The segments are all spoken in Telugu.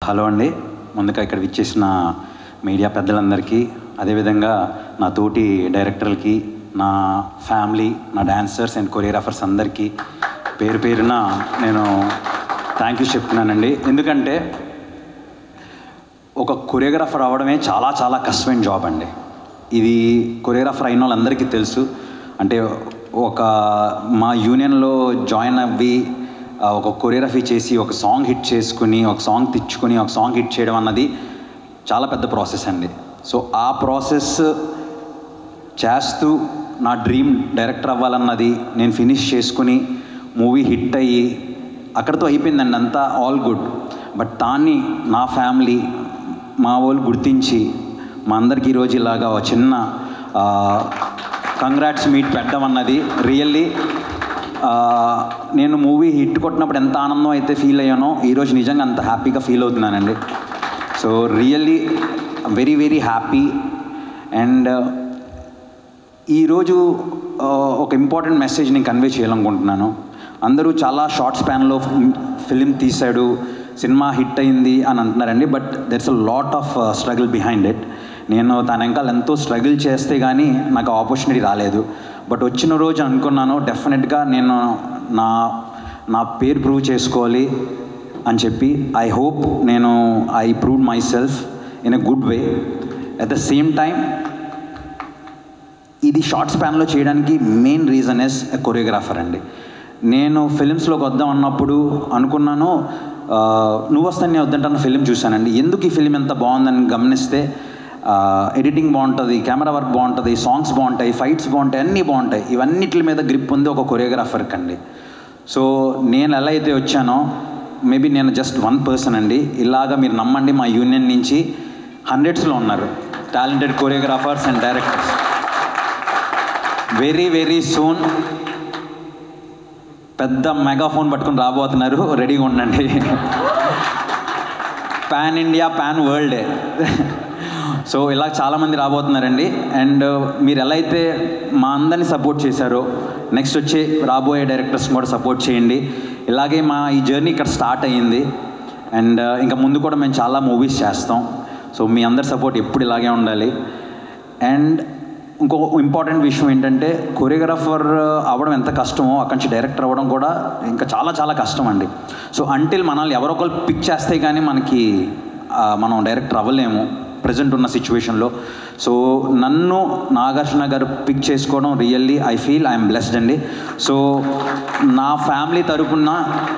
హలో అండి ముందుగా ఇక్కడ విచ్చేసిన మీడియా పెద్దలందరికీ అదేవిధంగా నా తోటి డైరెక్టర్లకి నా ఫ్యామిలీ నా డాన్సర్స్ అండ్ కొరియోగ్రాఫర్స్ అందరికీ పేరు పేరున నేను థ్యాంక్ యూ చెప్తున్నానండి ఎందుకంటే ఒక కొరియోగ్రాఫర్ అవ్వడమే చాలా చాలా కష్టమైన జాబ్ అండి ఇది కొరియోగ్రాఫర్ అయిన వాళ్ళందరికీ తెలుసు అంటే ఒక మా యూనియన్లో జాయిన్ అవ్వి ఆ, ఒక కొరియోగ్రఫీ చేసి ఒక సాంగ్ హిట్ చేసుకుని ఒక సాంగ్ తెచ్చుకొని ఒక సాంగ్ హిట్ చేయడం అన్నది చాలా పెద్ద ప్రాసెస్ అండి సో ఆ ప్రాసెస్ చేస్తూ నా డ్రీమ్ డైరెక్టర్ అవ్వాలన్నది నేను ఫినిష్ చేసుకుని మూవీ హిట్ అయ్యి అక్కడితో అయిపోయిందండి అంతా ఆల్ గుడ్ బట్ దాన్ని నా ఫ్యామిలీ మా వాళ్ళు గుర్తించి మా అందరికీ ఈరోజు ఇలాగా ఒక చిన్న కంగ్రాట్స్ మీట్ పెట్టడం అన్నది రియల్లీ నేను మూవీ హిట్ కొట్టినప్పుడు ఎంత ఆనందం అయితే ఫీల్ అయ్యానో ఈరోజు నిజంగా అంత హ్యాపీగా ఫీల్ అవుతున్నానండి so really very very happy and ఈరోజు ఆ, ఒక ఇంపార్టెంట్ మెసేజ్ నేను కన్వే చేయాలనుకుంటున్నాను అందరూ చాలా షార్ట్ స్పాన్లో ఫిలిం తీశాడు సినిమా హిట్ అయింది అని అంటున్నారండి but that's a lot of struggle behind it నేను తన వెనకాల ఎంతో స్ట్రగుల్ చేస్తే కానీ నాకు ఆపర్చునిటీ రాలేదు బట్ వచ్చిన రోజు అనుకున్నాను డెఫినెట్గా నేను నా నా పేరు ప్రూవ్ చేసుకోవాలి అని చెప్పి ఐ హోప్ నేను I prove myself in a good way at the same time ఇది షార్ట్ స్పాన్లో చేయడానికి మెయిన్ రీజన్ ఎస్ కొరియోగ్రాఫర్ అండి నేను ఫిలిమ్స్లోకి వద్దాం అన్నప్పుడు అనుకున్నాను ఆ, నువ్వు వస్తానే వద్దంటే ఫిలిం చూశానండి ఎందుకు ఈ ఫిలిం ఎంత బాగుందని గమనిస్తే ఎడిటింగ్ బాగుంటుంది కెమెరా వర్క్ బాగుంటుంది సాంగ్స్ బాగుంటాయి ఫైట్స్ బాగుంటాయి అన్నీ బాగుంటాయి ఇవన్నిటి మీద గ్రిప్ ఉంది ఒక కొరియోగ్రాఫర్కి అండి సో నేను ఎలా అయితే వచ్చానో మేబీ నేను జస్ట్ వన్ పర్సన్ అండి ఇలాగా మీరు నమ్మండి మా యూనియన్ నుంచి హండ్రెడ్స్లో ఉన్నారు talented choreographers and directors very very soon పెద్ద మెగాఫోన్ పట్టుకుని రాబోతున్నారు రెడీగా ఉండండి pan India pan world so ఇలా చాలామంది రాబోతున్నారండి అండ్ మీరు ఎలా అయితే మా అందరిని సపోర్ట్ చేశారో నెక్స్ట్ వచ్చి రాబోయే డైరెక్టర్స్ని కూడా సపోర్ట్ చేయండి ఇలాగే మా ఈ జర్నీ ఇక్కడ స్టార్ట్ అయ్యింది అండ్ ఇంకా ముందు కూడా మేము చాలా మూవీస్ చేస్తాం సో మీ అందరి సపోర్ట్ ఎప్పుడు ఇలాగే ఉండాలి అండ్ ఇంకో ఇంపార్టెంట్ విషయం ఏంటంటే కొరియోగ్రాఫర్ అవ్వడం ఎంత కష్టమో అక్కడి నుంచి డైరెక్టర్ అవ్వడం కూడా ఇంకా చాలా చాలా కష్టం అండి సో అంటిల్ మనల్ని ఎవరో ఒకరు పిక్ చేస్తే కానీ మనకి ఆ, మనం డైరెక్టర్ అవ్వలేము ప్రజెంట్ ఉన్న సిచ్యువేషన్లో సో నన్ను నాగార్జున గారు పిక్ చేసుకోవడం really I feel I'm blessed అండి సో నా ఫ్యామిలీ తరపున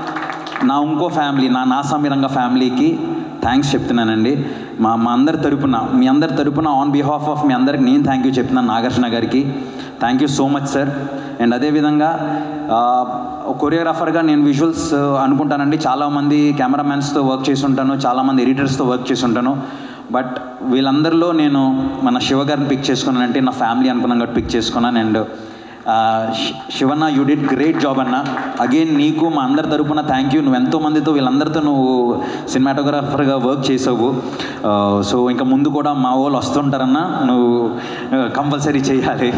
నా ఇంకో ఫ్యామిలీ నా నా సమీరంగ ఫ్యామిలీకి థ్యాంక్స్ చెప్తున్నానండి మా మా అందరి తరపున మీ అందరి తరపున ఆన్ బిహాఫ్ ఆఫ్ మీ అందరికి నేను థ్యాంక్ యూ చెప్తున్నాను నాగార్జున గారికి thank you so much sir and అదేవిధంగా కొరియోగ్రాఫర్గా నేను విజువల్స్ అనుకుంటానండి చాలామంది కెమెరామెన్స్తో వర్క్ చేసి ఉంటాను చాలామంది ఎడిటర్స్తో వర్క్ చేసి ఉంటాను బట్ వీళ్ళందరిలో నేను మన శివ గారిని పిక్ చేసుకున్నానంటే నా ఫ్యామిలీ అనుకున్నాను కాబట్టి పిక్ చేసుకున్నాను అండ్ ఆ, శి- Shivanna you did great job అన్న అగైన్ నీకు మా అందరి తరపున థ్యాంక్ యూ నువ్వు ఎంతో మందితో వీళ్ళందరితో నువ్వు సినిమాటోగ్రాఫర్గా వర్క్ చేసావు ఆ, సో ఇంకా ముందు కూడా మా వాళ్ళు వస్తుంటారన్న నువ్వు కంపల్సరీ చేయాలి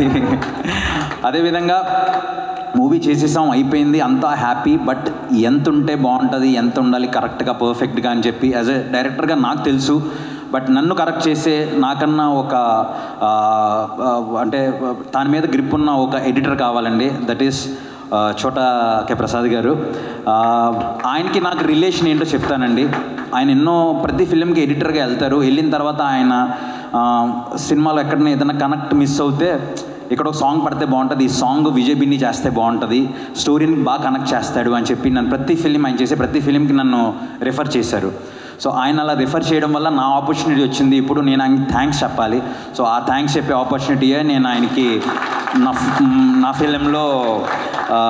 అదేవిధంగా మూవీ చేసేసాం అయిపోయింది అంతా హ్యాపీ బట్ ఎంత ఉంటే బాగుంటుంది ఎంత ఉండాలి కరెక్ట్గా పర్ఫెక్ట్గా అని చెప్పి యాజ్ ఎ డైరెక్టర్గా నాకు తెలుసు బట్ నన్ను కరెక్ట్ చేసే నాకన్నా ఒక ఆ, ఆ, అంటే దాని మీద గ్రిప్ ఉన్న ఒక ఎడిటర్ కావాలండి that is Chota K Prasad garu ఆ, ఆయనకి నాకు రిలేషన్ ఏంటో చెప్తానండి ఆయన ఎన్నో ప్రతి ఫిలింకి ఎడిటర్గా వెళ్తారు వెళ్ళిన తర్వాత ఆయన ఆ, సినిమాలో ఎక్కడైనా ఏదైనా కనెక్ట్ మిస్ అవుతే ఇక్కడ ఒక సాంగ్ పడితే బాగుంటుంది ఈ సాంగ్ విజయ్ బిన్ని చేస్తే బాగుంటుంది స్టోరీని బాగా కనెక్ట్ చేస్తాడు అని చెప్పి నన్ను ప్రతి ఫిలిం ఆయన చేసే ప్రతి ఫిలింకి నన్ను రిఫర్ చేశారు సో ఆయన అలా రిఫర్ చేయడం వల్ల నా ఆపర్చునిటీ వచ్చింది ఇప్పుడు నేను ఆయనకి థ్యాంక్స్ చెప్పాలి సో ఆ థ్యాంక్స్ చెప్పే ఆపర్చునిటీయే నేను ఆయనకి నా ఫ్- నా ఫిలింలో ఆ,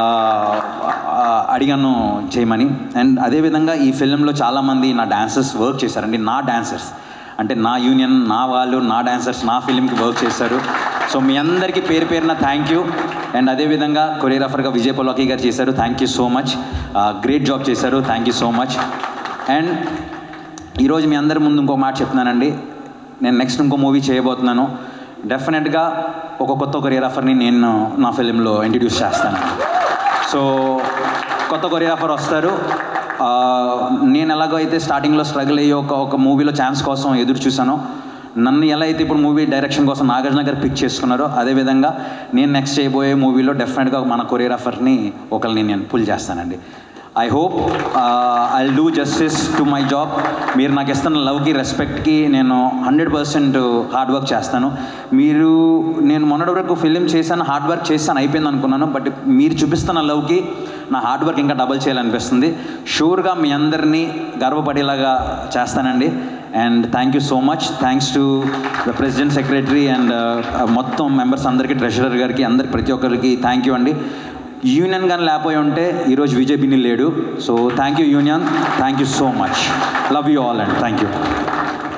ఆ, అడిగాను చేయమని అండ్ అదేవిధంగా ఈ ఫిలింలో చాలామంది నా డాన్సర్స్ వర్క్ చేశారండి నా డాన్సర్స్ అంటే నా యూనియన్ నా వాళ్ళు నా డాన్సర్స్ నా ఫిలింకి వర్క్ చేశారు సో మీ అందరికీ పేరు పేరున థ్యాంక్ యూ అండ్ అదేవిధంగా కొరియోగ్రాఫర్గా విజయ్ పొలాకి గారు చేశారు thank you so much great job చేశారు thank you so much and ఈరోజు మీ అందరి ముందు ఇంకో మాట చెప్తున్నానండి నేను నెక్స్ట్ ఇంకో మూవీ చేయబోతున్నాను డెఫినెట్గా ఒక కొత్త కొరియోగ్రాఫర్ని నేను నా ఫిలింలో ఇంట్రడ్యూస్ చేస్తాను సో కొత్త కొరియోగ్రాఫర్ వస్తారు నేను ఎలాగో అయితే స్టార్టింగ్లో స్ట్రగుల్ అయ్యి ఒక ఒక మూవీలో ఛాన్స్ కోసం ఎదురు చూశానో నన్ను ఎలా అయితే ఇప్పుడు మూవీ డైరెక్షన్ కోసం నాగార్జున గారు పిక్ చేసుకున్నారో అదేవిధంగా నేను నెక్స్ట్ చేయబోయే మూవీలో డెఫినెట్గా మన కొరియోగ్రాఫర్ని ఒకరిని నేను పుల్ చేస్తానండి I hope I do justice to my job మీరు నాకు ఇస్తున్న లవ్కి రెస్పెక్ట్కి నేను హండ్రెడ్ పర్సెంట్ హార్డ్ వర్క్ చేస్తాను మీరు నేను మొన్నటి వరకు ఫిలిం చేశాను హార్డ్ వర్క్ చేశాను అయిపోయింది అనుకున్నాను బట్ మీరు చూపిస్తున్న లవ్కి నా హార్డ్ వర్క్ ఇంకా డబల్ చేయాలనిపిస్తుంది షూర్గా మీ అందరినీ గర్వపడేలాగా చేస్తానండి and thank you so much thanks to the president secretary and మొత్తం మెంబర్స్ అందరికీ ట్రెషరర్ గారికి అందరికి ప్రతి ఒక్కరికి థ్యాంక్ యూ అండి యూనియన్ కానీ లేకపోయి ఉంటే ఈరోజు విజయ్ బిని లేడు so thank you union thank you so much love you all and thank you